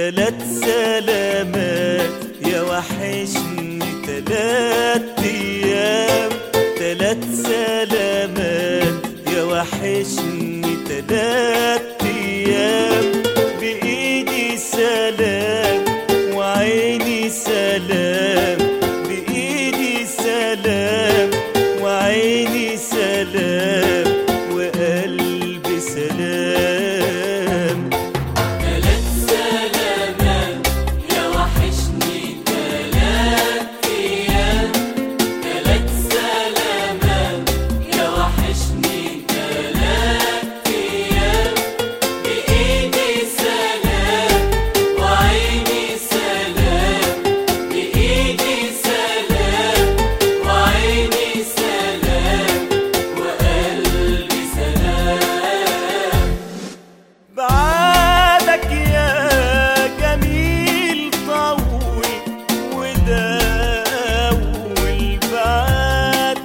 تلات سلامات يا وحشني تلات ايام تلات سلامات يا وحشني تلات ايام بايدي سلام وعيني سلام بايدي سلام وعيني سلام وقلبي سلام تلات سلامات يا وحشني تلات أيام تلات سلامات يا وحشني تلات أيام بإيدي سلام وعيني سلام بإيدي سلام وعيني سلام وقلبي سلام بعدك يا جميل طول وده أول بعد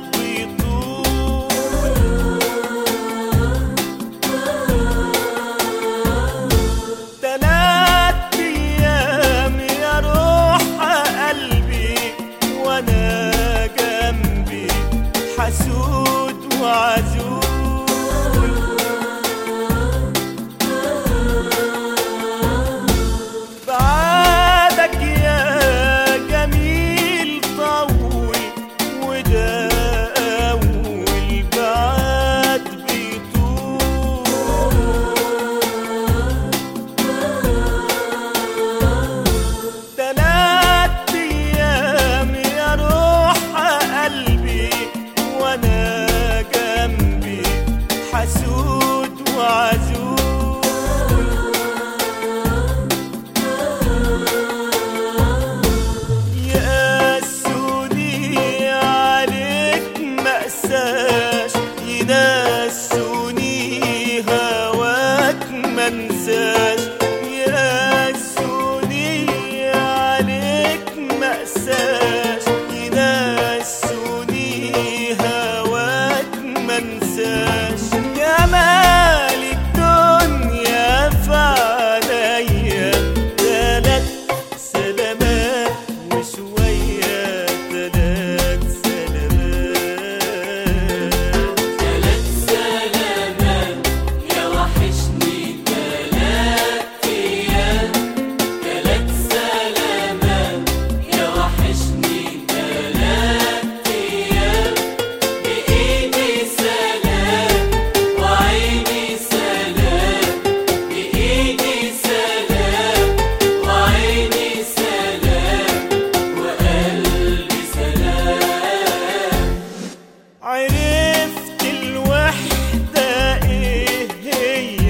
بيطول تلات أيام يا روح قلبي وأنا جنبي حسود وعزول بعدك يا جميل طول وده أول بعد بيطول تلات أيام يا روح قلبي وأنا جنبي حسود وعزول يقاسوني عليك مأساش ينسوني هواك منساش يقاسوني عليك مأساش ينسوني هواك منساش جمال الدنيا في عليا تلات سلامات وشوية تلات سلامات تلات سلامات يا وحشني تلات أيام تلات سلامات يا وحشني تلات أيام بإيدي سلام وعيني سلام بإيدي سلام وعيني سلام وقلبي سلام عرفت الوحدة ايه هي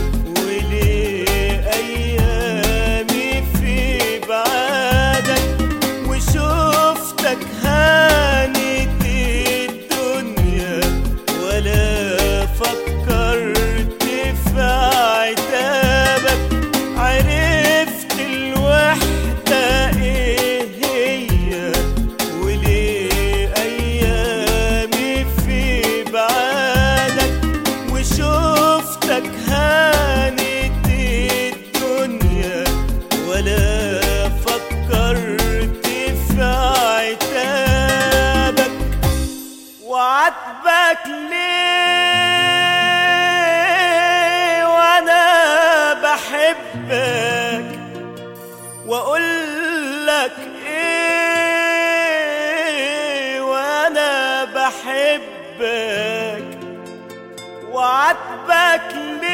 وليه ايامي في بعادك وشفتك هانت الدنيا ولا فكرت في عتابك عرفت الوحدة ايه هي وليه ايامي في بعادك وشفتك هانت الدنيا ولا فكرت في عتابك وعاتبك ليه وانا بحبك واقول لك ايه وانا بحبك وعاتبك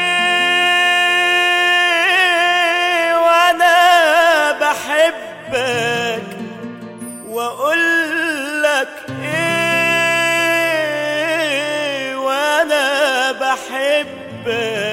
ليه وانا بحبك واقول لك ايه وانا بحبك